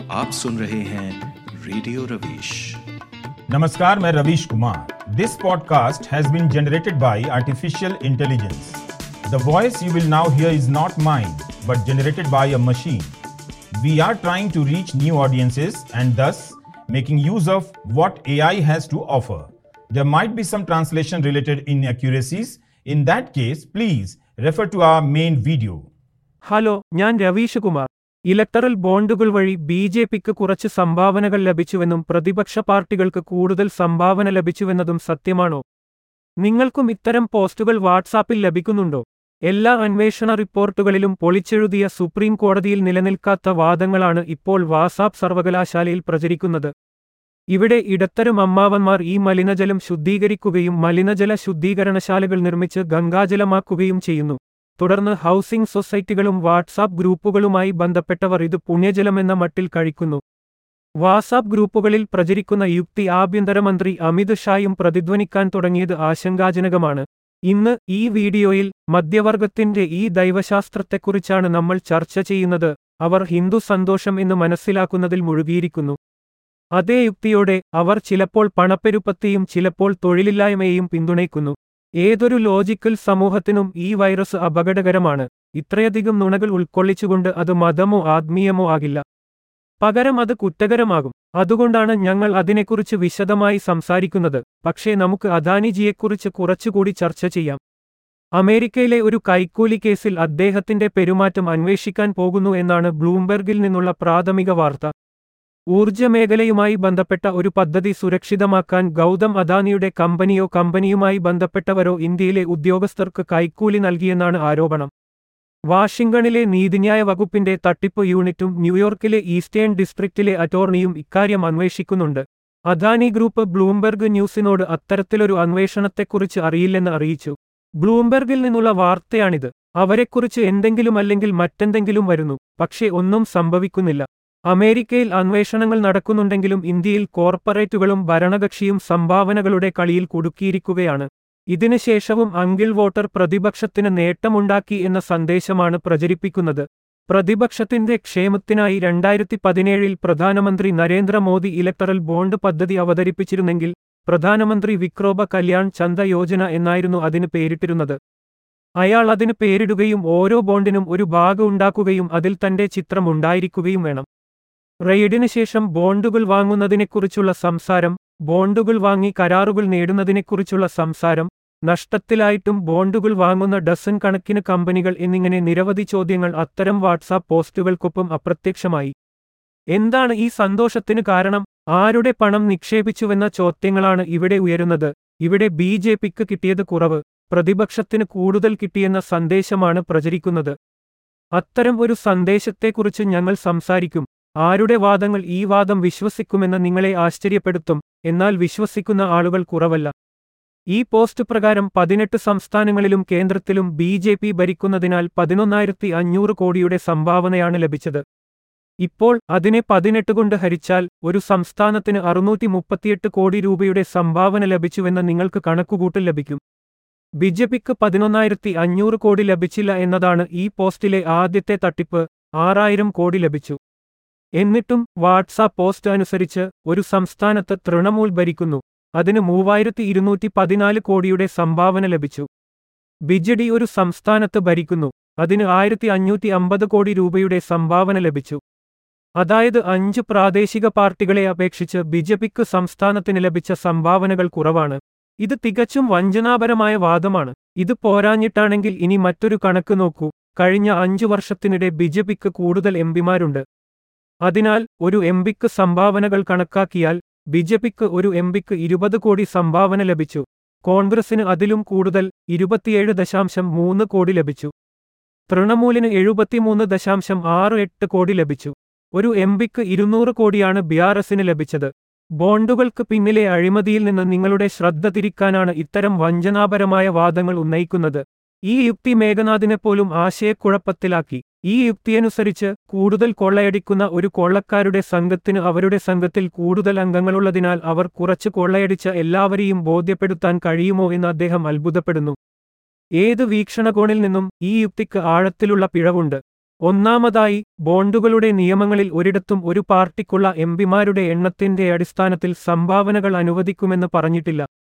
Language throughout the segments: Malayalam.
आप सुन रहे हैं रेडियो रवीश नमस्कार मैं Ravish Kumar this podcast has been generated by artificial intelligence the voice you will now hear is not mine but generated by a machine we are trying to reach new audiences and thus making use of what AI has to offer. There might be some translation related inaccuracies. In that case, please refer to our main video. Hello ഞാൻ രവീഷ് കുമാർ ഇലക്ടറൽ ബോണ്ടുകൾ വഴി ബി ജെ പിക്ക് കുറച്ച് സംഭാവനകൾ ലഭിച്ചുവെന്നും പ്രതിപക്ഷ പാർട്ടികൾക്ക് കൂടുതൽ സംഭാവന ലഭിച്ചുവെന്നതും സത്യമാണോ നിങ്ങൾക്കും ഇത്തരം പോസ്റ്റുകൾ വാട്സാപ്പിൽ ലഭിക്കുന്നുണ്ടോ എല്ലാ അന്വേഷണ റിപ്പോർട്ടുകളിലും പൊളിച്ചെഴുതിയ സുപ്രീം കോടതിയിൽ നിലനിൽക്കാത്ത വാദങ്ങളാണ് ഇപ്പോൾ വാട്സാപ്പ് സർവകലാശാലയിൽ പ്രചരിക്കുന്നത് ഇവിടെ ഇടത്തരം അമ്മാവന്മാർ ഈ മലിനജലം ശുദ്ധീകരിക്കുകയും മലിനജല ശുദ്ധീകരണശാലകൾ നിർമ്മിച്ച് ഗംഗാജലമാക്കുകയും ചെയ്യുന്നു തുടർന്ന് ഹൗസിംഗ് സൊസൈറ്റികളും വാട്സാപ്പ് ഗ്രൂപ്പുകളുമായി ബന്ധപ്പെട്ടവർ ഇത് പുണ്യജലമെന്ന മട്ടിൽ കഴിക്കുന്നു വാട്സാപ്പ് ഗ്രൂപ്പുകളിൽ പ്രചരിക്കുന്ന യുക്തി ആഭ്യന്തരമന്ത്രി അമിത് ഷായും പ്രതിധ്വനിക്കാൻ തുടങ്ങിയത് ആശങ്കാജനകമാണ് ഇന്ന് ഈ വീഡിയോയിൽ മധ്യവർഗത്തിന്റെ ഈ ദൈവശാസ്ത്രത്തെക്കുറിച്ചാണ് നമ്മൾ ചർച്ച ചെയ്യുന്നത് അവർ ഹിന്ദു സന്തോഷം എന്ന് മനസ്സിലാക്കുന്നതിൽ മുഴുകിയിരിക്കുന്നു അതേ യുക്തിയോടെ അവർ ചിലപ്പോൾ പണപ്പെരുപ്പത്തെയും ചിലപ്പോൾ തൊഴിലില്ലായ്മയെയും പിന്തുണയ്ക്കുന്നു ഏതൊരു ലോജിക്കൽ സമൂഹത്തിനും ഈ വൈറസ് അപകടകരമാണ് ഇത്രയധികം നുണകൾ ഉൾക്കൊള്ളിച്ചുകൊണ്ട് അത് മതമോ ആത്മീയമോ ആകില്ല പകരം അത് കുറ്റകരമാകും അതുകൊണ്ടാണ് ഞങ്ങൾ അതിനെക്കുറിച്ച് വിശദമായി സംസാരിക്കുന്നത് പക്ഷേ നമുക്ക് അദാനിജിയെക്കുറിച്ച് കുറച്ചുകൂടി ചർച്ച ചെയ്യാം അമേരിക്കയിലെ ഒരു കൈക്കൂലി കേസിൽ അദ്ദേഹത്തിന്റെ പെരുമാറ്റം അന്വേഷിക്കാൻ പോകുന്നു എന്നാണ് ബ്ലൂംബെർഗിൽ നിന്നുള്ള പ്രാഥമിക വാർത്ത ഊർജ്ജമേഖലയുമായി ബന്ധപ്പെട്ട ഒരു പദ്ധതി സുരക്ഷിതമാക്കാൻ ഗൗതം അദാനിയുടെ കമ്പനിയോ കമ്പനിയുമായി ബന്ധപ്പെട്ടവരോ ഇന്ത്യയിലെ ഉദ്യോഗസ്ഥർക്ക് കൈക്കൂലി നൽകിയെന്നാണ് ആരോപണം വാഷിംഗ്ടണിലെ നീതിന്യായ വകുപ്പിന്റെ തട്ടിപ്പ് യൂണിറ്റും ന്യൂയോർക്കിലെ ഈസ്റ്റേൺ ഡിസ്ട്രിക്റ്റിലെ അറ്റോർണിയും ഇക്കാര്യം അന്വേഷിക്കുന്നുണ്ട് അദാനി ഗ്രൂപ്പ് ബ്ലൂംബെർഗ് ന്യൂസിനോട് അത്തരത്തിലൊരു അന്വേഷണത്തെക്കുറിച്ച് അറിയില്ലെന്ന് അറിയിച്ചു ബ്ലൂംബെർഗിൽ നിന്നുള്ള വാർത്തയാണിത് അവരെക്കുറിച്ച് എന്തെങ്കിലും അല്ലെങ്കിൽ മറ്റെന്തെങ്കിലും വരുന്നു പക്ഷേ ഒന്നും സംഭവിക്കുന്നില്ല അമേരിക്കയിൽ അന്വേഷണങ്ങൾ നടക്കുന്നുണ്ടെങ്കിലും ഇന്ത്യയിൽ കോർപ്പറേറ്റുകളും ഭരണകക്ഷിയും സംഭാവനകളുടെ കളിയിൽ കുടുക്കിയിരിക്കുകയാണ് ഇതിനുശേഷവും അങ്കിൾ വോട്ടർ പ്രതിപക്ഷത്തിന് നേട്ടമുണ്ടാക്കി എന്ന സന്ദേശമാണ് പ്രചരിപ്പിക്കുന്നത് പ്രതിപക്ഷത്തിന്റെ ക്ഷേമത്തിനായി രണ്ടായിരത്തി പതിനേഴിൽ പ്രധാനമന്ത്രി നരേന്ദ്രമോദി ഇലക്ടറൽ ബോണ്ട് പദ്ധതി അവതരിപ്പിച്ചിരുന്നെങ്കിൽ പ്രധാനമന്ത്രി വിക്രോബ കല്യാൺ ചന്ദ യോജന എന്നായിരുന്നു അതിന് പേരിട്ടിരുന്നത് അയാൾ അതിന് പേരിടുകയും ഓരോ ബോണ്ടിനും ഒരു ഭാഗം ഉണ്ടാക്കുകയും അതിൽ തന്റെ ചിത്രം ഉണ്ടായിരിക്കുകയും വേണം റെയ്ഡിന് ശേഷം ബോണ്ടുകൾ വാങ്ങുന്നതിനെക്കുറിച്ചുള്ള സംസാരം ബോണ്ടുകൾ വാങ്ങി കരാറുകൾ നേടുന്നതിനെക്കുറിച്ചുള്ള സംസാരം നഷ്ടത്തിലായിട്ടും ബോണ്ടുകൾ വാങ്ങുന്ന ഡസൻ കണക്കിന് കമ്പനികൾ എന്നിങ്ങനെ നിരവധി ചോദ്യങ്ങൾ അത്തരം വാട്സാപ്പ് പോസ്റ്റുകൾക്കൊപ്പം അപ്രത്യക്ഷമായി എന്താണ് ഈ സന്തോഷത്തിന് കാരണം ആരുടെ പണം നിക്ഷേപിച്ചുവെന്ന ചോദ്യങ്ങളാണ് ഇവിടെ ഉയരുന്നത് ഇവിടെ ബി ജെ പിക്ക് കിട്ടിയത് കുറവ് പ്രതിപക്ഷത്തിന് കൂടുതൽ കിട്ടിയെന്ന സന്ദേശമാണ് പ്രചരിക്കുന്നത് അത്തരം ഒരു സന്ദേശത്തെക്കുറിച്ച് ഞങ്ങൾ സംസാരിക്കും ആരുടെ വാദങ്ങൾ ഈ വാദം വിശ്വസിക്കുമെന്ന് നിങ്ങളെ ആശ്ചര്യപ്പെടുത്തും എന്നാൽ വിശ്വസിക്കുന്ന ആളുകൾ കുറവല്ല ഈ പോസ്റ്റ് പ്രകാരം പതിനെട്ട് സംസ്ഥാനങ്ങളിലും കേന്ദ്രത്തിലും ബി ജെ പി ഭരിക്കുന്നതിനാൽ പതിനൊന്നായിരത്തി അഞ്ഞൂറ് കോടിയുടെ സംഭാവനയാണ് ലഭിച്ചത് ഇപ്പോൾ അതിനെ പതിനെട്ട് കൊണ്ട് ഹരിച്ചാൽ ഒരു സംസ്ഥാനത്തിന് അറുന്നൂറ്റി മുപ്പത്തിയെട്ട് കോടി രൂപയുടെ സംഭാവന ലഭിച്ചുവെന്ന് നിങ്ങൾക്ക് കണക്കുകൂട്ടൽ ലഭിക്കും ബിജെപിക്ക് പതിനൊന്നായിരത്തി അഞ്ഞൂറ് കോടി ലഭിച്ചില്ല എന്നതാണ് ഈ പോസ്റ്റിലെ ആദ്യത്തെ തട്ടിപ്പ് ആറായിരം കോടി ലഭിച്ചു എന്നിട്ടും വാട്സാപ്പ് പോസ്റ്റ് അനുസരിച്ച് ഒരു സംസ്ഥാനത്ത് തൃണമൂൽ ഭരിക്കുന്നു അതിന് മൂവായിരത്തി ഇരുന്നൂറ്റി പതിനാല് കോടിയുടെ സംഭാവന ലഭിച്ചു ബിജെഡി ഒരു സംസ്ഥാനത്ത് ഭരിക്കുന്നു അതിന് ആയിരത്തി അഞ്ഞൂറ്റി അമ്പത് കോടി രൂപയുടെ സംഭാവന ലഭിച്ചു അതായത് അഞ്ച് പ്രാദേശിക പാർട്ടികളെ അപേക്ഷിച്ച് ബിജെപിക്ക് സംസ്ഥാനത്തിന് ലഭിച്ച സംഭാവനകൾ കുറവാണ് ഇത് തികച്ചും വഞ്ചനാപരമായ വാദമാണ് ഇത് പോരാഞ്ഞിട്ടാണെങ്കിൽ ഇനി മറ്റൊരു കണക്ക് നോക്കൂ കഴിഞ്ഞ അഞ്ചു വർഷത്തിനിടെ ബിജെപിക്ക് കൂടുതൽ എംപിമാരുണ്ട് അതിനാൽ ഒരു എംപിക്ക് സംഭാവനകൾ കണക്കാക്കിയാൽ ബിജെപിക്ക് ഒരു എംപിക്ക് ഇരുപത് കോടി സംഭാവന ലഭിച്ചു കോൺഗ്രസിന് അതിലും കൂടുതൽ ഇരുപത്തിയേഴ് ദശാംശം മൂന്ന് കോടി ലഭിച്ചു തൃണമൂലിന് എഴുപത്തിമൂന്ന് ദശാംശം ആറ് എട്ട് കോടി ലഭിച്ചു ഒരു എംപിക്ക് ഇരുന്നൂറ് കോടിയാണ് ബിആർഎസിന് ലഭിച്ചത് ബോണ്ടുകൾക്ക് പിന്നിലെ അഴിമതിയിൽ നിന്ന് നിങ്ങളുടെ ശ്രദ്ധ തിരിക്കാനാണ് ഇത്തരം വഞ്ചനാപരമായ വാദങ്ങൾ ഉന്നയിക്കുന്നത് ഈ യുക്തി മേഘനാഥിനെ പോലും ആശയക്കുഴപ്പത്തിലാക്കി ഈ യുക്തിയനുസരിച്ച് കൂടുതൽ കൊള്ളയടിക്കുന്ന ഒരു കൊള്ളക്കാരുടെ സംഘത്തിന് അവരുടെ സംഘത്തിൽ കൂടുതൽ അംഗങ്ങളുള്ളതിനാൽ അവർ കുറച്ച് കൊള്ളയടിച്ച എല്ലാവരെയും ബോധ്യപ്പെടുത്താൻ കഴിയുമോ എന്ന് അദ്ദേഹം അത്ഭുതപ്പെടുന്നു ഏത് വീക്ഷണകോണിൽ നിന്നും ഈ യുക്തിക്ക് ആഴത്തിലുള്ള പിഴവുണ്ട് ഒന്നാമതായി ബോണ്ടുകളുടെ നിയമങ്ങളിൽ ഒരിടത്തും ഒരു പാർട്ടിക്കുള്ള എംപിമാരുടെ എണ്ണത്തിന്റെ അടിസ്ഥാനത്തിൽ സംഭാവനകൾ അനുവദിക്കുമെന്ന് പറഞ്ഞിട്ടില്ല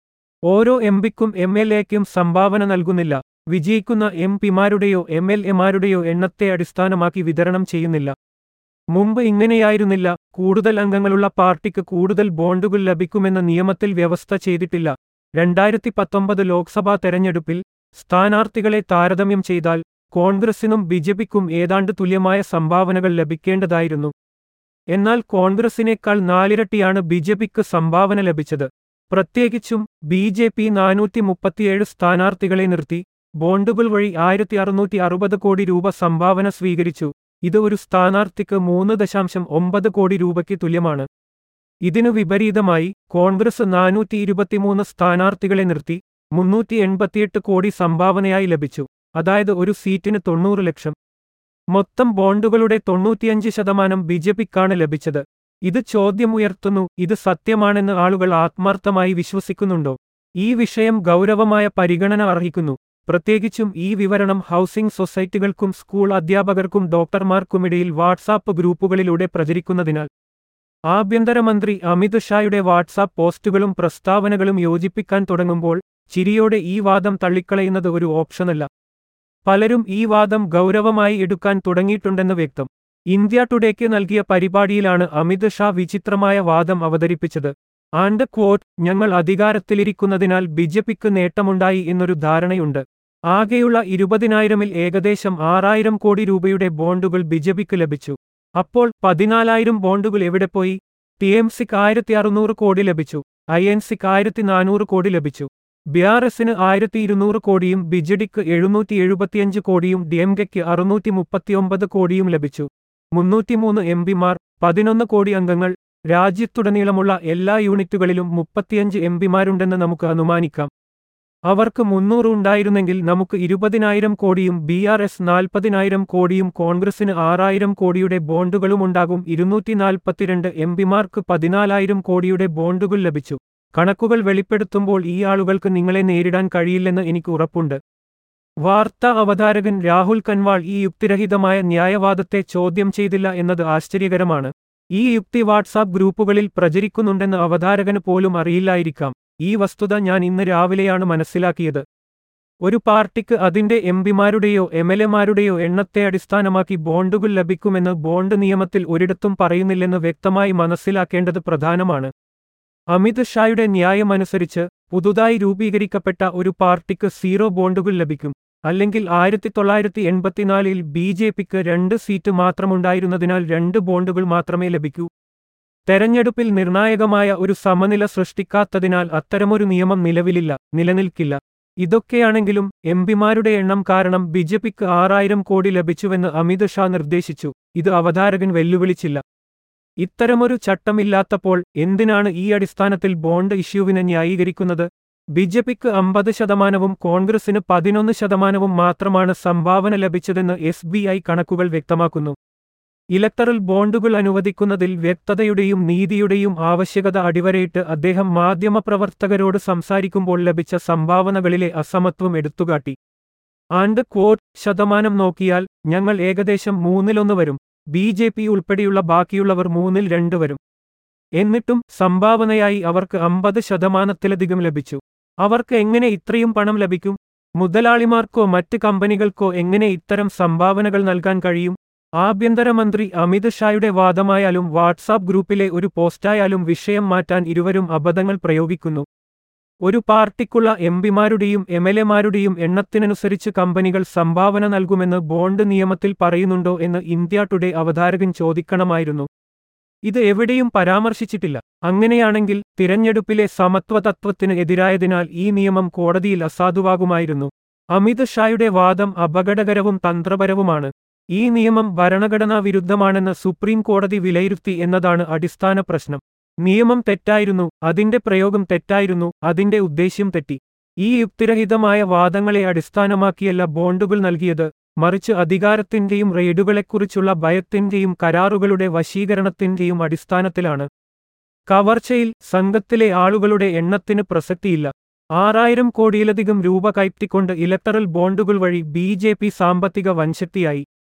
ഓരോ എംപിക്കും എം എൽ എക്കും സംഭാവന നൽകുന്നില്ല വിജയിക്കുന്ന എം പിമാരുടെയോ എം എൽ എമാരുടെയോ എണ്ണത്തെ അടിസ്ഥാനമാക്കി വിതരണം ചെയ്യുന്നില്ല മുമ്പ് ഇങ്ങനെയായിരുന്നില്ല കൂടുതൽ അംഗങ്ങളുള്ള പാർട്ടിക്ക് കൂടുതൽ ബോണ്ടുകൾ ലഭിക്കുമെന്ന നിയമത്തിൽ വ്യവസ്ഥ ചെയ്തിട്ടില്ല രണ്ടായിരത്തി പത്തൊമ്പത് ലോക്സഭാ തെരഞ്ഞെടുപ്പിൽ സ്ഥാനാർത്ഥികളെ താരതമ്യം ചെയ്താൽ കോൺഗ്രസിനും ബിജെപിക്കും ഏതാണ്ട് തുല്യമായ സംഭാവനകൾ ലഭിക്കേണ്ടതായിരുന്നു എന്നാൽ കോൺഗ്രസിനേക്കാൾ നാലിരട്ടിയാണ് ബിജെപിക്ക് സംഭാവന ലഭിച്ചത് പ്രത്യേകിച്ചും ബി ജെ പി നാനൂറ്റി മുപ്പത്തിയേഴ് സ്ഥാനാർത്ഥികളെ നിർത്തി ബോണ്ടുകൾ വഴി ആയിരത്തി അറുന്നൂറ്റി അറുപത് കോടി രൂപ സംഭാവന സ്വീകരിച്ചു ഇത് ഒരു സ്ഥാനാർത്ഥിക്ക് മൂന്ന് ദശാംശം ഒമ്പത് കോടി രൂപയ്ക്ക് തുല്യമാണ് ഇതിനു വിപരീതമായി കോൺഗ്രസ് നാനൂറ്റി ഇരുപത്തിമൂന്ന് സ്ഥാനാർത്ഥികളെ നിർത്തി മുന്നൂറ്റി എൺപത്തിയെട്ട് കോടി സംഭാവനയായി ലഭിച്ചു അതായത് ഒരു സീറ്റിന് തൊണ്ണൂറ് ലക്ഷം മൊത്തം ബോണ്ടുകളുടെ തൊണ്ണൂറ്റിയഞ്ച് ശതമാനം ബിജെപിക്കാണ് ലഭിച്ചത് ഇത് ചോദ്യമുയർത്തുന്നു ഇത് സത്യമാണെന്ന് ആളുകൾ ആത്മാർത്ഥമായി വിശ്വസിക്കുന്നുണ്ടോ ഈ വിഷയം ഗൗരവമായ പരിഗണന അർഹിക്കുന്നു പ്രത്യേകിച്ചും ഈ വിവരണം ഹൗസിംഗ് സൊസൈറ്റികൾക്കും സ്കൂൾ അധ്യാപകർക്കും ഡോക്ടർമാർക്കുമിടയിൽ വാട്സാപ്പ് ഗ്രൂപ്പുകളിലൂടെ പ്രചരിക്കുന്നതിനാൽ ആഭ്യന്തരമന്ത്രി അമിത് ഷായുടെ വാട്സാപ്പ് പോസ്റ്റുകളും പ്രസ്താവനകളും യോജിപ്പിക്കാൻ തുടങ്ങുമ്പോൾ ചിരിയോടെ ഈ വാദം തള്ളിക്കളയുന്നത് ഒരു ഓപ്ഷനല്ല പലരും ഈ വാദം ഗൗരവമായി എടുക്കാൻ തുടങ്ങിയിട്ടുണ്ടെന്ന് വ്യക്തം ഇന്ത്യ ടുഡേക്ക് നൽകിയ പരിപാടിയിലാണ് അമിത് ഷാ വിചിത്രമായ വാദം അവതരിപ്പിച്ചത് ആൻഡ് ക്വോട്ട് ഞങ്ങൾ അധികാരത്തിലിരിക്കുന്നതിനാൽ ബിജെപിക്ക് നേട്ടമുണ്ടായി എന്നൊരു ധാരണയുണ്ട് ആകെയുള്ള ഇരുപതിനായിരമിൽ ഏകദേശം ആറായിരം കോടി രൂപയുടെ ബോണ്ടുകൾ ബിജെപിക്ക് ലഭിച്ചു അപ്പോൾ പതിനാലായിരം ബോണ്ടുകൾ എവിടെ പോയി ടി എം സിക്ക് ആയിരത്തി അറുന്നൂറ് കോടി ലഭിച്ചു ഐ എൻ സിക്ക് ആയിരത്തി നാനൂറ് കോടി ലഭിച്ചു ബി ആർ എസിന് ആയിരത്തി ഇരുന്നൂറ് കോടിയും ബിജെഡിക്ക് എഴുന്നൂറ്റി എഴുപത്തിയഞ്ച് കോടിയും ഡി എം കെക്ക് അറുന്നൂറ്റി മുപ്പത്തിയൊമ്പത് കോടിയും ലഭിച്ചു മുന്നൂറ്റിമൂന്ന് എം പിമാർ പതിനൊന്ന് കോടി അംഗങ്ങൾ രാജ്യത്തുടനീളമുള്ള എല്ലാ യൂണിറ്റുകളിലും മുപ്പത്തിയഞ്ച് എം പിമാരുണ്ടെന്ന് നമുക്ക് അനുമാനിക്കാം അവർക്ക് മുന്നൂറ് ഉണ്ടായിരുന്നെങ്കിൽ നമുക്ക് ഇരുപതിനായിരം കോടിയും ബി ആർ എസ് നാൽപ്പതിനായിരം കോടിയും കോൺഗ്രസിന് ആറായിരം കോടിയുടെ ബോണ്ടുകളും ഉണ്ടാകും ഇരുന്നൂറ്റി നാൽപ്പത്തിരണ്ട് എം പിമാർക്ക് പതിനാലായിരം കോടിയുടെ ബോണ്ടുകൾ ലഭിച്ചു കണക്കുകൾ വെളിപ്പെടുത്തുമ്പോൾ ഈ ആളുകൾക്ക് നിങ്ങളെ നേരിടാൻ കഴിയില്ലെന്ന് എനിക്ക് ഉറപ്പുണ്ട് വാർത്താ അവതാരകൻ രാഹുൽ കൻവാൾ ഈ യുക്തിരഹിതമായ ന്യായവാദത്തെ ചോദ്യം ചെയ്തില്ല എന്നത് ആശ്ചര്യകരമാണ് ഈ യുക്തി വാട്സാപ്പ് ഗ്രൂപ്പുകളിൽ പ്രചരിക്കുന്നുണ്ടെന്ന് അവതാരകന് പോലും അറിയില്ലായിരിക്കാം ഈ വസ്തുത ഞാൻ ഇന്ന് രാവിലെയാണ് മനസ്സിലാക്കിയത് ഒരു പാർട്ടിക്ക് അതിന്റെ എംപിമാരുടെയോ എം എൽ എമാരുടെയോ എണ്ണത്തെ അടിസ്ഥാനമാക്കി ബോണ്ടുകൾ ലഭിക്കുമെന്ന് ബോണ്ട് നിയമത്തിൽ ഒരിടത്തും പറയുന്നില്ലെന്ന് വ്യക്തമായി മനസ്സിലാക്കേണ്ടത് പ്രധാനമാണ് അമിത് ഷായുടെ ന്യായമനുസരിച്ച് പുതുതായി രൂപീകരിക്കപ്പെട്ട ഒരു പാർട്ടിക്ക് സീറോ ബോണ്ടുകൾ ലഭിക്കും അല്ലെങ്കിൽ ആയിരത്തി തൊള്ളായിരത്തി എൺപത്തിനാലിൽ ബി ജെ പിക്ക് രണ്ട് സീറ്റ് മാത്രമുണ്ടായിരുന്നതിനാൽ രണ്ട് ബോണ്ടുകൾ മാത്രമേ ലഭിക്കൂ തെരഞ്ഞെടുപ്പിൽ നിർണായകമായ ഒരു സമനില സൃഷ്ടിക്കാത്തതിനാൽ അത്തരമൊരു നിയമം നിലവിലില്ല നിലനിൽക്കില്ല ഇതൊക്കെയാണെങ്കിലും എംപിമാരുടെ എണ്ണം കാരണം ബിജെപിക്ക് ആറായിരം കോടി ലഭിച്ചുവെന്ന് അമിത് ഷാ നിർദ്ദേശിച്ചു ഇത് അവതാരകൻ വെല്ലുവിളിച്ചില്ല ഇത്തരമൊരു ചട്ടമില്ലാത്തപ്പോൾ എന്തിനാണ് ഈ അടിസ്ഥാനത്തിൽ ബോണ്ട് ഇഷ്യൂവിനെ ന്യായീകരിക്കുന്നത് ബിജെപിക്ക് അമ്പത് ശതമാനവും കോൺഗ്രസിന് പതിനൊന്ന് ശതമാനവും മാത്രമാണ് സംഭാവന ലഭിച്ചതെന്ന് എസ് ബി ഐ കണക്കുകൾ വ്യക്തമാക്കുന്നു ഇലക്ടറൽ ബോണ്ടുകൾ അനുവദിക്കുന്നതിൽ വ്യക്തതയുടെയും നീതിയുടെയും ആവശ്യകത അടിവരയിട്ട് അദ്ദേഹം മാധ്യമപ്രവർത്തകരോട് സംസാരിക്കുമ്പോൾ ലഭിച്ച സംഭാവനകളിലെ അസമത്വം എടുത്തുകാട്ടി ആൻഡ് ക്വോട്ട് ശതമാനം നോക്കിയാൽ ഞങ്ങൾ ഏകദേശം മൂന്നിലൊന്ന് വരും ബി ജെ പി ഉൾപ്പെടെയുള്ള ബാക്കിയുള്ളവർ മൂന്നിൽ രണ്ട് വരും എന്നിട്ടും സംഭാവനയായി അവർക്ക് അമ്പത് ശതമാനത്തിലധികം ലഭിച്ചു അവർക്ക് എങ്ങനെ ഇത്രയും പണം ലഭിക്കും മുതലാളിമാർക്കോ മറ്റ് കമ്പനികൾക്കോ എങ്ങനെ ഇത്തരം സംഭാവനകൾ നൽകാൻ കഴിയും ആഭ്യന്തരമന്ത്രി അമിത് ഷായുടെ വാദമായാലും വാട്സാപ്പ് ഗ്രൂപ്പിലെ ഒരു പോസ്റ്റായാലും വിഷയം മാറ്റാൻ ഇരുവരും അബദ്ധങ്ങൾ പ്രയോഗിക്കുന്നു ഒരു പാർട്ടിക്കുള്ള എംപിമാരുടെയും എം എൽ എമാരുടെയും എണ്ണത്തിനനുസരിച്ച് കമ്പനികൾ സംഭാവന നൽകുമെന്ന് ബോണ്ട് നിയമത്തിൽ പറയുന്നുണ്ടോ എന്ന് ഇന്ത്യ ടുഡേ അവതാരകൻ ചോദിക്കണമായിരുന്നു ഇത് എവിടെയും പരാമർശിച്ചിട്ടില്ല അങ്ങനെയാണെങ്കിൽ തിരഞ്ഞെടുപ്പിലെ സമത്വ തത്വത്തിന് എതിരായതിനാൽ ഈ നിയമം കോടതിയിൽ അസാധുവാകുമായിരുന്നു അമിത് ഷായുടെ വാദം അപകടകരവും തന്ത്രപരവുമാണ് ഈ നിയമം ഭരണഘടനാ വിരുദ്ധമാണെന്ന് സുപ്രീം കോടതി വിലയിരുത്തി എന്നതാണ് അടിസ്ഥാന പ്രശ്നം നിയമം തെറ്റായിരുന്നു അതിന്റെ പ്രയോഗം തെറ്റായിരുന്നു അതിന്റെ ഉദ്ദേശ്യം തെറ്റി ഈ യുക്തിരഹിതമായ വാദങ്ങളെ അടിസ്ഥാനമാക്കിയല്ല ബോണ്ടുകൾ നൽകിയത് മറിച്ച് അധികാരത്തിന്റെയും റെയ്ഡുകളെക്കുറിച്ചുള്ള ഭയത്തിന്റെയും കരാറുകളുടെ വശീകരണത്തിന്റെയും അടിസ്ഥാനത്തിലാണ് കവർച്ചയിൽ സംഘത്തിലെ ആളുകളുടെ എണ്ണത്തിന് പ്രസക്തിയില്ല ആറായിരം കോടിയിലധികം രൂപ കയറ്റിക്കൊണ്ട് ഇലക്ടറൽ ബോണ്ടുകൾ വഴി ബി സാമ്പത്തിക വൻശക്തിയായി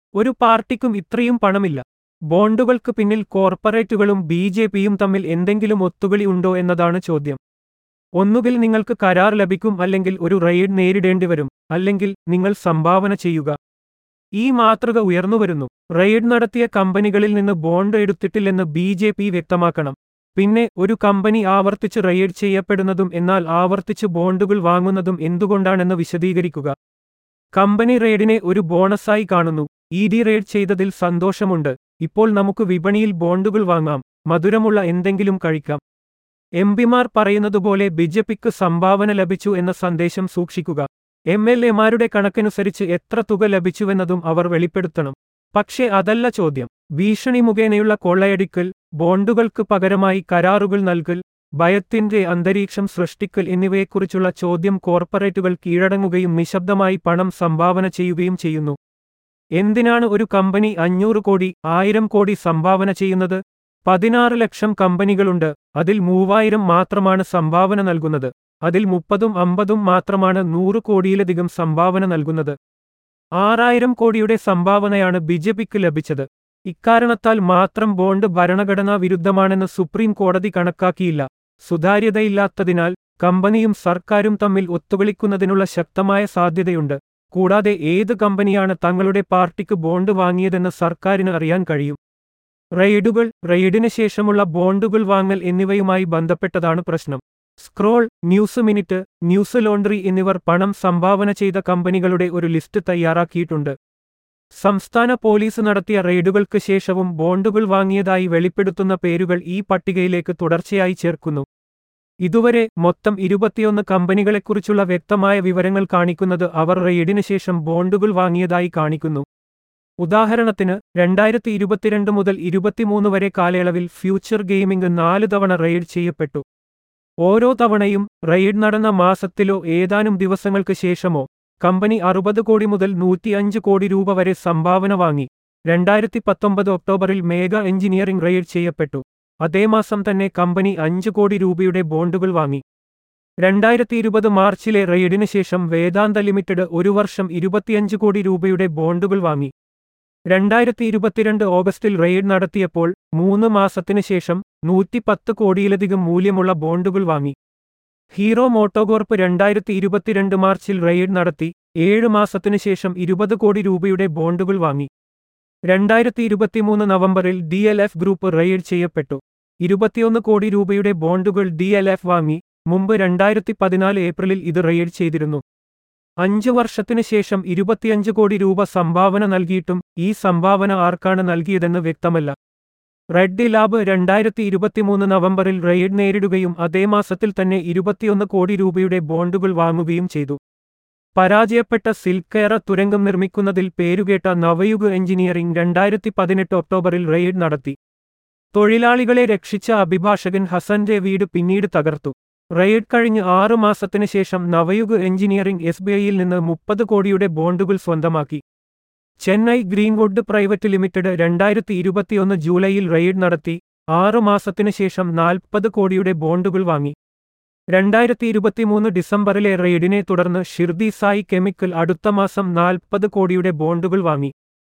ഒരു പാർട്ടിക്കും ഇത്രയും പണമില്ല ബോണ്ടുകൾക്ക് പിന്നിൽ കോർപ്പറേറ്റുകളും ബി ജെ പിയും തമ്മിൽ എന്തെങ്കിലും ഒത്തുകളി ഉണ്ടോ എന്നതാണ് ചോദ്യം ഒന്നുകിൽ നിങ്ങൾക്ക് കരാർ ലഭിക്കും അല്ലെങ്കിൽ ഒരു റെയ്ഡ് നേരിടേണ്ടി വരും അല്ലെങ്കിൽ നിങ്ങൾ സംഭാവന ചെയ്യുക ഈ മാതൃക ഉയർന്നുവരുന്നു റെയ്ഡ് നടത്തിയ കമ്പനികളിൽ നിന്ന് ബോണ്ട് എടുത്തിട്ടില്ലെന്ന് ബി ജെ പി വ്യക്തമാക്കണം പിന്നെ ഒരു കമ്പനി ആവർത്തിച്ച് റെയ്ഡ് ചെയ്യപ്പെടുന്നതും എന്നാൽ ആവർത്തിച്ച് ബോണ്ടുകൾ വാങ്ങുന്നതും എന്തുകൊണ്ടാണെന്ന് വിശദീകരിക്കുക കമ്പനി റെയ്ഡിനെ ഒരു ബോണസായി കാണുന്നു ഇ ഡി റെയ്ഡ് ചെയ്തതിൽ സന്തോഷമുണ്ട് ഇപ്പോൾ നമുക്ക് വിപണിയിൽ ബോണ്ടുകൾ വാങ്ങാം മധുരമുള്ള എന്തെങ്കിലും കഴിക്കാം എം പിമാർ പറയുന്നതുപോലെ ബിജെപിക്ക് സംഭാവന ലഭിച്ചു എന്ന സന്ദേശം സൂക്ഷിക്കുക എം എൽ എമാരുടെ കണക്കനുസരിച്ച് എത്ര തുക ലഭിച്ചുവെന്നതും അവർ വെളിപ്പെടുത്തണം പക്ഷേ അതല്ല ചോദ്യം ഭീഷണി മുഖേനയുള്ള കൊള്ളയടിക്കൽ ബോണ്ടുകൾക്ക് പകരമായി കരാറുകൾ നൽകൽ ഭയത്തിന്റെ അന്തരീക്ഷം സൃഷ്ടിക്കൽ എന്നിവയെക്കുറിച്ചുള്ള ചോദ്യം കോർപ്പറേറ്റുകൾ കീഴടങ്ങുകയും നിശബ്ദമായി പണം സംഭാവന ചെയ്യുകയും ചെയ്യുന്നു എന്തിനാണ് ഒരു കമ്പനി അഞ്ഞൂറ് കോടി ആയിരം കോടി സംഭാവന ചെയ്യുന്നത് പതിനാറ് ലക്ഷം കമ്പനികളുണ്ട് അതിൽ മൂവായിരം മാത്രമാണ് സംഭാവന നൽകുന്നത് അതിൽ മുപ്പതും അമ്പതും മാത്രമാണ് നൂറ് കോടിയിലധികം സംഭാവന നൽകുന്നത് ആറായിരം കോടിയുടെ സംഭാവനയാണ് ബിജെപിക്ക് ലഭിച്ചത് ഇക്കാരണത്താൽ മാത്രം ബോണ്ട് ഭരണഘടനാ വിരുദ്ധമാണെന്ന് സുപ്രീം കോടതി കണക്കാക്കിയില്ല സുതാര്യതയില്ലാത്തതിനാൽ കമ്പനിയും സർക്കാരും തമ്മിൽ ഒത്തുകളിക്കുന്നതിനുള്ള ശക്തമായ സാധ്യതയുണ്ട് കൂടാതെ ഏത് കമ്പനിയാണ് തങ്ങളുടെ പാർട്ടിക്ക് ബോണ്ട് വാങ്ങിയതെന്ന് സർക്കാരിന് അറിയാൻ കഴിയും റെയ്ഡുകൾ റെയ്ഡിന് ശേഷമുള്ള ബോണ്ടുകൾ വാങ്ങൽ എന്നിവയുമായി ബന്ധപ്പെട്ടതാണ് പ്രശ്നം Scroll News Minute Newslaundry എന്നിവർ പണം സംഭാവന ചെയ്ത കമ്പനികളുടെ ഒരു ലിസ്റ്റ് തയ്യാറാക്കിയിട്ടുണ്ട് സംസ്ഥാന പോലീസ് നടത്തിയ റെയ്ഡുകൾക്ക് ശേഷവും ബോണ്ടുകൾ വാങ്ങിയതായി വെളിപ്പെടുത്തുന്ന പേരുകൾ ഈ പട്ടികയിലേക്ക് തുടർച്ചയായി ചേർക്കുന്നു ഇതുവരെ മൊത്തം ഇരുപത്തിയൊന്ന് കമ്പനികളെക്കുറിച്ചുള്ള വ്യക്തമായ വിവരങ്ങൾ കാണിക്കുന്നത് അവർ റെയ്ഡിന് ശേഷം ബോണ്ടുകൾ വാങ്ങിയതായി കാണിക്കുന്നു ഉദാഹരണത്തിന് രണ്ടായിരത്തി ഇരുപത്തിരണ്ട് മുതൽ ഇരുപത്തിമൂന്ന് വരെ കാലയളവിൽ ഫ്യൂച്ചർ ഗെയിമിംഗ് നാല് തവണ റെയ്ഡ് ചെയ്യപ്പെട്ടു ഓരോ തവണയും റെയ്ഡ് നടന്ന മാസത്തിലോ ഏതാനും ദിവസങ്ങൾക്ക് ശേഷമോ കമ്പനി അറുപത് കോടി മുതൽ നൂറ്റിയഞ്ച് കോടി രൂപ വരെ സംഭാവന വാങ്ങി രണ്ടായിരത്തി പത്തൊമ്പത് ഒക്ടോബറിൽ മേഗ എഞ്ചിനീയറിംഗ് റെയ്ഡ് ചെയ്യപ്പെട്ടു അതേ മാസം തന്നെ കമ്പനി അഞ്ച് കോടി രൂപയുടെ ബോണ്ടുകൾ വാങ്ങി രണ്ടായിരത്തി ഇരുപത് മാർച്ചിലെ റെയ്ഡിന് ശേഷം വേദാന്ത ലിമിറ്റഡ് ഒരു വർഷം ഇരുപത്തിയഞ്ച് കോടി രൂപയുടെ ബോണ്ടുകൾ വാങ്ങി രണ്ടായിരത്തി ഇരുപത്തിരണ്ട് ഓഗസ്റ്റിൽ റെയ്ഡ് നടത്തിയപ്പോൾ മൂന്ന് മാസത്തിനു ശേഷം നൂറ്റിപ്പത്ത് കോടിയിലധികം മൂല്യമുള്ള ബോണ്ടുകൾ വാങ്ങി ഹീറോ മോട്ടോകോർപ്പ് രണ്ടായിരത്തി ഇരുപത്തിരണ്ട് മാർച്ചിൽ റെയ്ഡ് നടത്തി ഏഴ് മാസത്തിനു ശേഷം ഇരുപത് കോടി രൂപയുടെ ബോണ്ടുകൾ വാങ്ങി രണ്ടായിരത്തി ഇരുപത്തിമൂന്ന് നവംബറിൽ D L F group raid ചെയ്യപ്പെട്ടു ഇരുപത്തിയൊന്ന് കോടി രൂപയുടെ ബോണ്ടുകൾ ഡി എൽ എഫ് വാങ്ങി മുമ്പ് രണ്ടായിരത്തി പതിനാല് ഏപ്രിലിൽ ഇത് റെയ്ഡ് ചെയ്തിരുന്നു അഞ്ചു വർഷത്തിനു ശേഷം ഇരുപത്തിയഞ്ച് കോടി രൂപ സംഭാവന നൽകിയിട്ടും ഈ സംഭാവന ആർക്കാണ് നൽകിയതെന്ന് വ്യക്തമല്ല റെഡ് ലാബ് രണ്ടായിരത്തി ഇരുപത്തിമൂന്ന് നവംബറിൽ റെയ്ഡ് നേരിടുകയും അതേ മാസത്തിൽ തന്നെ ഇരുപത്തിയൊന്ന് കോടി രൂപയുടെ ബോണ്ടുകൾ വാങ്ങുകയും ചെയ്തു പരാജയപ്പെട്ട സിൽക്കെയറ തുരങ്കം നിർമ്മിക്കുന്നതിൽ പേരുകേട്ട നവയുഗ് എഞ്ചിനീയറിംഗ് രണ്ടായിരത്തി പതിനെട്ട് ഒക്ടോബറിൽ റെയ്ഡ് നടത്തി തൊഴിലാളികളെ രക്ഷിച്ച അഭിഭാഷകൻ ഹസന്റെ വീട് പിന്നീട് തകർത്തു റെയ്ഡ് കഴിഞ്ഞ് ആറു മാസത്തിനു ശേഷം നവയുഗ് എഞ്ചിനീയറിംഗ് എസ് ബി ഐയിൽ നിന്ന് മുപ്പത് കോടിയുടെ ബോണ്ടുകൾ സ്വന്തമാക്കി ചെന്നൈ ഗ്രീൻവുഡ് പ്രൈവറ്റ് ലിമിറ്റഡ് രണ്ടായിരത്തി ഇരുപത്തിയൊന്ന് ജൂലൈയിൽ റെയ്ഡ് നടത്തി ആറു മാസത്തിനു ശേഷം നാൽപ്പത് കോടിയുടെ ബോണ്ടുകൾ വാങ്ങി രണ്ടായിരത്തി ഇരുപത്തിമൂന്ന് ഡിസംബറിലെ റെയ്ഡിനെ തുടർന്ന് ഷിർദി സായി കെമിക്കൽ അടുത്ത മാസം നാൽപ്പത് കോടിയുടെ ബോണ്ടുകൾ വാങ്ങി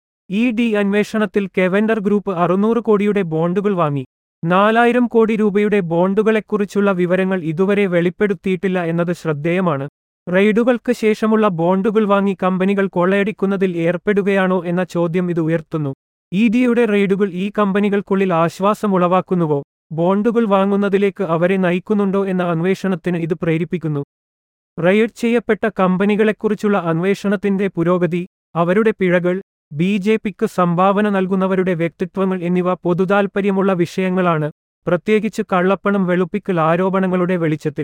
ഇ ഡി അന്വേഷണത്തിൽ കെവൻഡർ ഗ്രൂപ്പ് അറുന്നൂറ് കോടിയുടെ ബോണ്ടുകൾ വാങ്ങി നാലായിരം കോടി രൂപയുടെ ബോണ്ടുകളെക്കുറിച്ചുള്ള വിവരങ്ങൾ ഇതുവരെ വെളിപ്പെടുത്തിയിട്ടില്ല എന്നത് ശ്രദ്ധേയമാണ് റെയ്ഡുകൾക്ക് ശേഷമുള്ള ബോണ്ടുകൾ വാങ്ങി കമ്പനികൾ കൊള്ളയടിക്കുന്നതിൽ ഏർപ്പെടുകയാണോ എന്ന ചോദ്യം ഇത് ഉയർത്തുന്നു ഇ ഡിയുടെ റെയ്ഡുകൾ ഈ കമ്പനികൾക്കുള്ളിൽ ആശ്വാസമുളവാക്കുന്നുവോ ബോണ്ടുകൾ വാങ്ങുന്നതിലേക്ക് അവരെ നയിക്കുന്നുണ്ടോ എന്ന അന്വേഷണത്തിന് ഇത് പ്രേരിപ്പിക്കുന്നു റെയ്ഡ് ചെയ്യപ്പെട്ട കമ്പനികളെക്കുറിച്ചുള്ള അന്വേഷണത്തിന്റെ പുരോഗതി അവരുടെ പിഴകൾ ബി ജെ പിക്ക് സംഭാവന നൽകുന്നവരുടെ വ്യക്തിത്വങ്ങൾ എന്നിവ പൊതുതാൽപര്യമുള്ള വിഷയങ്ങളാണ് പ്രത്യേകിച്ച് കള്ളപ്പണം വെളുപ്പിക്കൽ ആരോപണങ്ങളുടെ വെളിച്ചത്തിൽ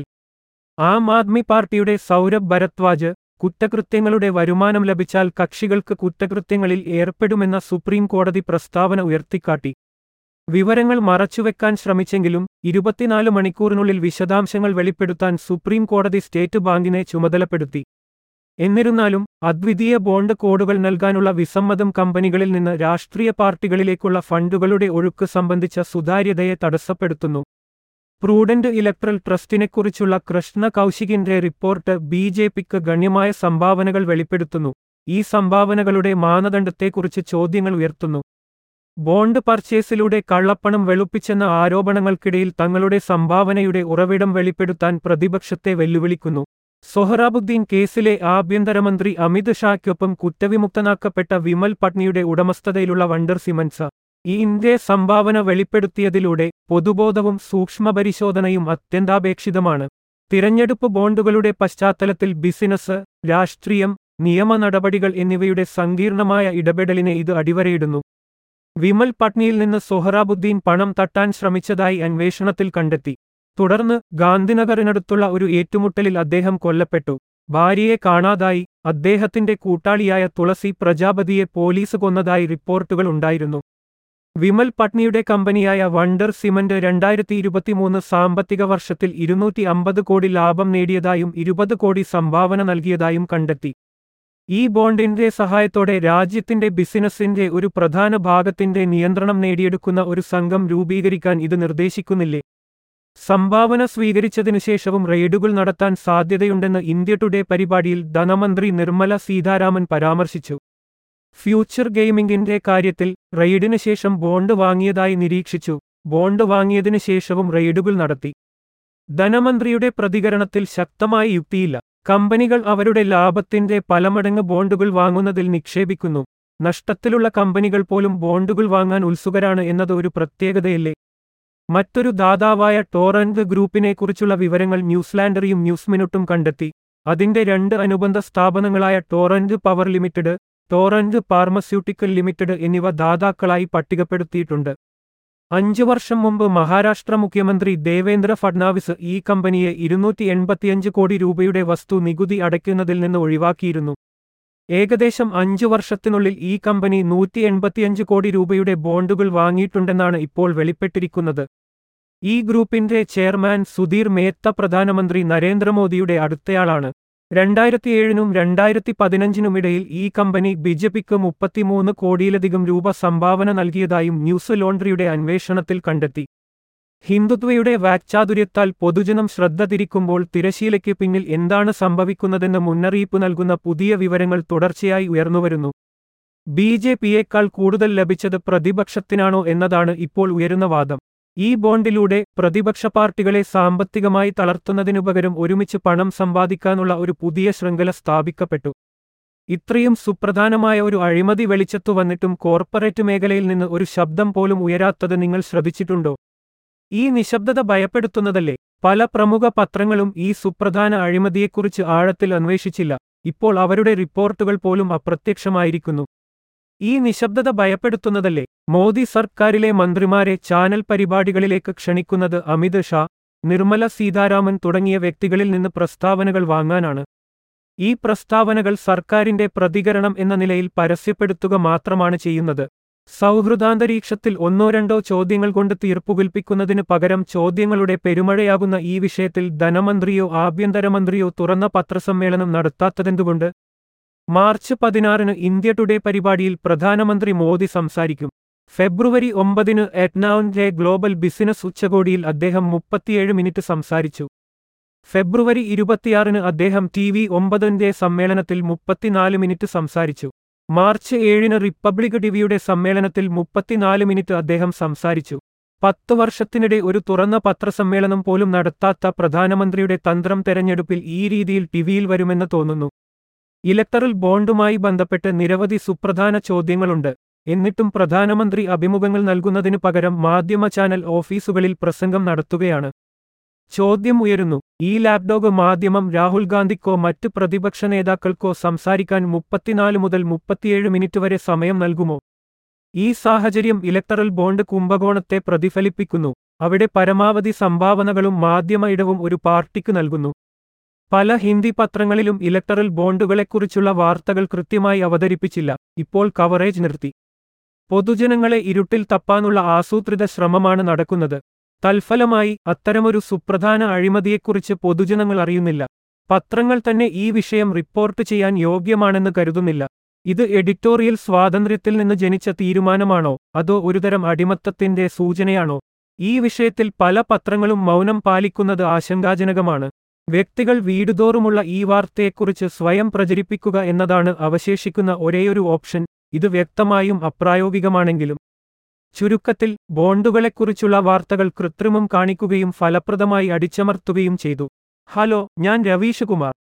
ആം ആദ്മി പാർട്ടിയുടെ സൗരഭ് ഭരദ്വാജ് കുറ്റകൃത്യങ്ങളുടെ വരുമാനം ലഭിച്ചാൽ കക്ഷികൾക്ക് കുറ്റകൃത്യങ്ങളിൽ ഏർപ്പെടുമെന്ന സുപ്രീം കോടതി പ്രസ്താവന ഉയർത്തിക്കാട്ടി വിവരങ്ങൾ മറച്ചുവെക്കാൻ ശ്രമിച്ചെങ്കിലും ഇരുപത്തിനാല് മണിക്കൂറിനുള്ളിൽ വിശദാംശങ്ങൾ വെളിപ്പെടുത്താൻ സുപ്രീം കോടതി സ്റ്റേറ്റ് ബാങ്കിനെ ചുമതലപ്പെടുത്തി എന്നിരുന്നാലും അദ്വിതീയ ബോണ്ട് കോഡുകൾ നൽകാനുള്ള വിസമ്മതം കമ്പനികളിൽ നിന്ന് രാഷ്ട്രീയ പാർട്ടികളിലേക്കുള്ള ഫണ്ടുകളുടെ ഒഴുക്ക് സംബന്ധിച്ച സുതാര്യതയെ തടസ്സപ്പെടുത്തുന്നു പ്രൂഡന്റ് ഇലക്ട്രൽ ട്രസ്റ്റിനെക്കുറിച്ചുള്ള കൃഷ്ണ കൗശികിന്റെ റിപ്പോർട്ട് ബി ജെ പിക്ക് ഗണ്യമായ സംഭാവനകൾ വെളിപ്പെടുത്തുന്നു ഈ സംഭാവനകളുടെ മാനദണ്ഡത്തെക്കുറിച്ച് ചോദ്യങ്ങൾ ഉയർത്തുന്നു ബോണ്ട് പർച്ചേസിലൂടെ കള്ളപ്പണം വെളുപ്പിച്ചെന്ന ആരോപണങ്ങൾക്കിടയിൽ തങ്ങളുടെ സംഭാവനയുടെ ഉറവിടം വെളിപ്പെടുത്താൻ പ്രതിപക്ഷത്തെ വെല്ലുവിളിക്കുന്നു സൊഹറാബുദ്ദീൻ കേസിലെ ആഭ്യന്തരമന്ത്രി അമിത് ഷായ്ക്കൊപ്പം കുറ്റവിമുക്തനാക്കപ്പെട്ട വിമൽ പട്നിയുടെ ഉടമസ്ഥതയിലുള്ള വണ്ടർ സിമൻസ ഈ ഇന്ത്യ സംഭാവന വെളിപ്പെടുത്തിയതിലൂടെ പൊതുബോധവും സൂക്ഷ്മപരിശോധനയും അത്യന്താപേക്ഷിതമാണ് തിരഞ്ഞെടുപ്പ് ബോണ്ടുകളുടെ പശ്ചാത്തലത്തിൽ ബിസിനസ് രാഷ്ട്രീയം നിയമ നടപടികൾ എന്നിവയുടെ സങ്കീർണമായ ഇടപെടലിനെ ഇത് അടിവരയിടുന്നു വിമൽ പട്നിയിൽ നിന്ന് സൊഹറാബുദ്ദീൻ പണം തട്ടാൻ ശ്രമിച്ചതായി അന്വേഷണത്തിൽ കണ്ടെത്തി തുടർന്ന് ഗാന്ധിനഗറിനടുത്തുള്ള ഒരു ഏറ്റുമുട്ടലിൽ അദ്ദേഹം കൊല്ലപ്പെട്ടു ഭാര്യയെ കാണാതായി അദ്ദേഹത്തിന്റെ കൂട്ടാളിയായ തുളസി പ്രജാപതിയെ പോലീസ് കൊന്നതായി റിപ്പോർട്ടുകൾ ഉണ്ടായിരുന്നു വിമൽ പട്നിയുടെ കമ്പനിയായ വണ്ടർ സിമന്റ് രണ്ടായിരത്തി ഇരുപത്തിമൂന്ന് സാമ്പത്തിക വർഷത്തിൽ ഇരുന്നൂറ്റി അമ്പത് കോടി ലാഭം നേടിയതായും ഇരുപത് കോടി സംഭാവന നൽകിയതായും കണ്ടെത്തി ഈ ബോണ്ടിന്റെ സഹായത്തോടെ രാജ്യത്തിന്റെ ബിസിനസിന്റെ ഒരു പ്രധാന ഭാഗത്തിന്റെ നിയന്ത്രണം നേടിയെടുക്കുന്ന ഒരു സംഘം രൂപീകരിക്കാൻ ഇത് നിർദ്ദേശിക്കുന്നില്ലേ സംഭാവന സ്വീകരിച്ചതിനു ശേഷവും റെയ്ഡുകൾ നടത്താൻ സാധ്യതയുണ്ടെന്ന് ഇന്ത്യ ടുഡേ പരിപാടിയിൽ ധനമന്ത്രി നിർമ്മല സീതാരാമൻ പരാമർശിച്ചു ഫ്യൂച്ചർ ഗെയിമിംഗിന്റെ കാര്യത്തിൽ റെയ്ഡിന് ശേഷം ബോണ്ട് വാങ്ങിയതായി നിരീക്ഷിച്ചു ബോണ്ട് വാങ്ങിയതിനു ശേഷവും റെയ്ഡുകൾ നടത്തി ധനമന്ത്രിയുടെ പ്രതികരണത്തിൽ ശക്തമായ യുക്തിയില്ല കമ്പനികൾ അവരുടെ ലാഭത്തിന്റെ പലമടങ്ങ് ബോണ്ടുകൾ വാങ്ങുന്നതിൽ നിക്ഷേപിക്കുന്നു നഷ്ടത്തിലുള്ള കമ്പനികൾ പോലും ബോണ്ടുകൾ വാങ്ങാൻ ഉത്സുകരാണ് എന്നത് ഒരു പ്രത്യേകതയല്ലേ മറ്റൊരു ദാതാവായ ടോറന്റ് ഗ്രൂപ്പിനെക്കുറിച്ചുള്ള വിവരങ്ങൾ ന്യൂസിലാൻഡറിയും ന്യൂസ് മിനുട്ടും കണ്ടെത്തി അതിന്റെ രണ്ട് അനുബന്ധ സ്ഥാപനങ്ങളായ Torrent Power Limited Torrent Pharmaceutical Limited എന്നിവ ദാതാക്കളായി പട്ടികപ്പെടുത്തിയിട്ടുണ്ട് അഞ്ചു വർഷം മുമ്പ് മഹാരാഷ്ട്ര മുഖ്യമന്ത്രി ദേവേന്ദ്ര ഫഡ്നാവിസ് ഈ കമ്പനിയെ ഇരുന്നൂറ്റി എൺപത്തിയഞ്ച് കോടി രൂപയുടെ വസ്തു നികുതി അടയ്ക്കുന്നതിൽ നിന്ന് ഒഴിവാക്കിയിരുന്നു ഏകദേശം അഞ്ചു വർഷത്തിനുള്ളിൽ ഈ കമ്പനി നൂറ്റി എൺപത്തിയഞ്ച് കോടി രൂപയുടെ ബോണ്ടുകൾ വാങ്ങിയിട്ടുണ്ടെന്നാണ് ഇപ്പോൾ വെളിപ്പെട്ടിരിക്കുന്നത് ഈ ഗ്രൂപ്പിന്റെ ചെയർമാൻ സുധീർ മേത്ത പ്രധാനമന്ത്രി നരേന്ദ്രമോദിയുടെ അടുത്തയാളാണ് രണ്ടായിരത്തിയേഴിനും രണ്ടായിരത്തി പതിനഞ്ചിനുമിടയിൽ ഈ കമ്പനി ബിജെപിക്ക് മുപ്പത്തിമൂന്ന് കോടിയിലധികം രൂപ സംഭാവന നൽകിയതായും ന്യൂസ് ലോണ്ടറിയുടെ അന്വേഷണത്തിൽ കണ്ടെത്തി ഹിന്ദുത്വയുടെ വാക്ചാതുര്യത്താൽ പൊതുജനം ശ്രദ്ധ തിരിക്കുമ്പോൾ തിരശീലയ്ക്ക് പിന്നിൽ എന്താണ് സംഭവിക്കുന്നതെന്ന് മുന്നറിയിപ്പ് നൽകുന്ന പുതിയ വിവരങ്ങൾ തുടർച്ചയായി ഉയർന്നുവരുന്നു ബി ജെ പിയേക്കാൾ കൂടുതൽ ലഭിച്ചത് പ്രതിപക്ഷത്തിനാണോ എന്നതാണ് ഇപ്പോൾ ഉയരുന്ന വാദം ഈ ബോണ്ടിലൂടെ പ്രതിപക്ഷ പാർട്ടികളെ സാമ്പത്തികമായി തളർത്തുന്നതിനുപകരം ഒരുമിച്ച് പണം സമ്പാദിക്കാനുള്ള ഒരു പുതിയ ശൃംഖല സ്ഥാപിക്കപ്പെട്ടു ഇത്രയും സുപ്രധാനമായ ഒരു അഴിമതി വെളിച്ചത്തു വന്നിട്ടും കോർപ്പറേറ്റ് മേഖലയിൽ നിന്ന് ഒരു ശബ്ദം പോലും ഉയരാത്തത് നിങ്ങൾ ശ്രദ്ധിച്ചിട്ടുണ്ടോ ഈ നിശബ്ദത ഭയപ്പെടുത്തുന്നതല്ലേ പല പ്രമുഖ പത്രങ്ങളും ഈ സുപ്രധാന അഴിമതിയെക്കുറിച്ച് ആഴത്തിൽ അന്വേഷിച്ചില്ല ഇപ്പോൾ അവരുടെ റിപ്പോർട്ടുകൾ പോലും അപ്രത്യക്ഷമായിരിക്കുന്നു ഈ നിശബ്ദത ഭയപ്പെടുത്തുന്നതല്ലേ മോദി സർക്കാരിലെ മന്ത്രിമാരെ ചാനൽ പരിപാടികളിലേക്ക് ക്ഷണിക്കുന്നത് അമിത് ഷാ നിർമ്മല സീതാരാമൻ തുടങ്ങിയ വ്യക്തികളിൽ നിന്ന് പ്രസ്താവനകൾ വാങ്ങാനാണ് ഈ പ്രസ്താവനകൾ സർക്കാരിന്റെ പ്രതികരണം എന്ന നിലയിൽ പരസ്യപ്പെടുത്തുക മാത്രമാണ് ചെയ്യുന്നത് സൗഹൃദാന്തരീക്ഷത്തിൽ ഒന്നോ രണ്ടോ ചോദ്യങ്ങൾ കൊണ്ട് തീർപ്പുകൽപ്പിക്കുന്നതിന് പകരം ചോദ്യങ്ങളുടെ പെരുമഴയാകുന്ന ഈ വിഷയത്തിൽ ധനമന്ത്രിയോ ആഭ്യന്തരമന്ത്രിയോ തുറന്ന പത്രസമ്മേളനം നടത്താത്തതെന്തുകൊണ്ട് മാർച്ച് പതിനാറിന് ഇന്ത്യ ടുഡേ പരിപാടിയിൽ പ്രധാനമന്ത്രി മോദി സംസാരിക്കും ഫെബ്രുവരി ഒമ്പതിന് എറ്റ്നാവിന്റെ ഗ്ലോബൽ ബിസിനസ് ഉച്ചകോടിയിൽ അദ്ദേഹം മുപ്പത്തിയേഴ് മിനിറ്റ് സംസാരിച്ചു ഫെബ്രുവരി ഇരുപത്തിയാറിന് അദ്ദേഹം ടി വി ഒമ്പതിന്റെ സമ്മേളനത്തിൽ മുപ്പത്തിനാല് മിനിറ്റ് സംസാരിച്ചു മാർച്ച് ഏഴിന് റിപ്പബ്ലിക് ടിവിയുടെ സമ്മേളനത്തിൽ മുപ്പത്തിനാല് മിനിറ്റ് അദ്ദേഹം സംസാരിച്ചു പത്ത് വർഷത്തിനിടെ ഒരു തുറന്ന പത്രസമ്മേളനം പോലും നടത്താത്ത പ്രധാനമന്ത്രിയുടെ തന്ത്രം തെരഞ്ഞെടുപ്പിൽ ഈ രീതിയിൽ ടിവിയിൽ വരുമെന്ന് തോന്നുന്നു ഇലക്ടറൽ ബോണ്ടുമായി ബന്ധപ്പെട്ട് നിരവധി സുപ്രധാന ചോദ്യങ്ങളുണ്ട് എന്നിട്ടും പ്രധാനമന്ത്രി അഭിമുഖങ്ങൾ നൽകുന്നതിനു പകരം മാധ്യമ ചാനൽ ഓഫീസുകളിൽ പ്രസംഗം നടത്തുകയാണ് ചോദ്യം ഉയരുന്നു ഈ ലാപ്ഡോഗ് മാധ്യമം രാഹുൽ ഗാന്ധിക്കോ മറ്റ് പ്രതിപക്ഷ നേതാക്കൾക്കോ സംസാരിക്കാൻ മുപ്പത്തിനാല് മുതൽ മുപ്പത്തിയേഴ് മിനിറ്റ് വരെ സമയം നൽകുമോ ഈ സാഹചര്യം ഇലക്ടറൽ ബോണ്ട് കുംഭകോണത്തെ പ്രതിഫലിപ്പിക്കുന്നു അവിടെ പരമാവധി സംഭാവനകളും മാധ്യമ ഇടവും ഒരു പാർട്ടിക്ക് നൽകുന്നു പല ഹിന്ദി പത്രങ്ങളിലും ഇലക്ടറൽ ബോണ്ടുകളെക്കുറിച്ചുള്ള വാർത്തകൾ കൃത്യമായി അവതരിപ്പിച്ചില്ല ഇപ്പോൾ കവറേജ് നിർത്തി പൊതുജനങ്ങളെ ഇരുട്ടിൽ തപ്പാനുള്ള ആസൂത്രിത ശ്രമമാണ് നടക്കുന്നത് തൽഫലമായി അത്തരമൊരു സുപ്രധാന അഴിമതിയെക്കുറിച്ച് പൊതുജനങ്ങൾ അറിയുന്നില്ല പത്രങ്ങൾ തന്നെ ഈ വിഷയം റിപ്പോർട്ട് ചെയ്യാൻ യോഗ്യമാണെന്ന് കരുതുന്നില്ല ഇത് എഡിറ്റോറിയൽ സ്വാതന്ത്ര്യത്തിൽ നിന്ന് ജനിച്ച തീരുമാനമാണോ അതോ ഒരുതരം അടിമത്തത്തിന്റെ സൂചനയാണോ ഈ വിഷയത്തിൽ പല പത്രങ്ങളും മൗനം പാലിക്കുന്നത് ആശങ്കാജനകമാണ് വ്യക്തികൾ വീടുതോറുമുള്ള ഈ വാർത്തയെക്കുറിച്ച് സ്വയം പ്രചരിപ്പിക്കുക എന്നതാണ് അവശേഷിക്കുന്ന ഒരേയൊരു ഓപ്ഷൻ ഇത് വ്യക്തമായും അപ്രായോഗികമാണെങ്കിലും ചുരുക്കത്തിൽ ബോണ്ടുകളെക്കുറിച്ചുള്ള വാർത്തകൾ കൃത്രിമം കാണിക്കുകയും ഫലപ്രദമായി അടിച്ചമർത്തുകയും ചെയ്തു ഹലോ ഞാൻ രവീഷ് കുമാർ